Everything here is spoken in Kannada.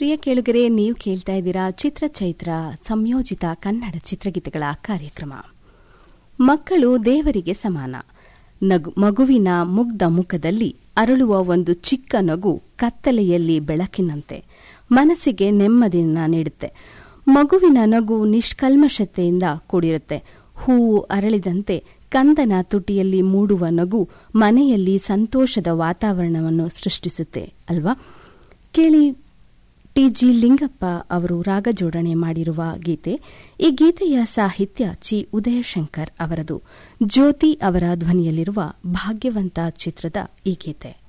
ಪ್ರಿಯ ಕೇಳುಗರೆ ನೀವು ಕೇಳ್ತಾ ಇದ್ದೀರಾ ಚಿತ್ರ ಚೈತ್ರ ಸಂಯೋಜಿತ ಕನ್ನಡ ಚಿತ್ರಗೀತೆಗಳ ಕಾರ್ಯಕ್ರಮ ಮಕ್ಕಳು ದೇವರಿಗೆ ಸಮಾನ ನಗು ಮಗುವಿನ ಮುಗ್ಧ ಮುಖದಲ್ಲಿ ಅರಳುವ ಒಂದು ಚಿಕ್ಕ ನಗು ಕತ್ತಲೆಯಲ್ಲಿ ಬೆಳಕಿನಂತೆ ಮನಸ್ಸಿಗೆ ನೆಮ್ಮದಿಯನ್ನ ನೀಡುತ್ತೆ ಮಗುವಿನ ನಗು ನಿಷ್ಕಲ್ಮಶತೆಯಿಂದ ಕೂಡಿರುತ್ತೆ ಹೂವು ಅರಳಿದಂತೆ ಕಂದನ ತುಟಿಯಲ್ಲಿ ಮೂಡುವ ನಗು ಮನೆಯಲ್ಲಿ ಸಂತೋಷದ ವಾತಾವರಣವನ್ನು ಸೃಷ್ಟಿಸುತ್ತೆ ಅಲ್ವಾ ಕೇಳಿ ಟಿಜಿ ಲಿಂಗಪ್ಪ ಅವರು ರಾಗ ಜೋಡಣೆ ಮಾಡಿರುವ ಗೀತೆ ಈ ಗೀತೆಯ ಸಾಹಿತ್ಯ ಚಿ ಉದಯಶಂಕರ್ ಅವರದು ಜ್ಯೋತಿ ಅವರ ಧ್ವನಿಯಲ್ಲಿರುವ ಭಾಗ್ಯವಂತ ಚಿತ್ರದ ಈ ಗೀತೆ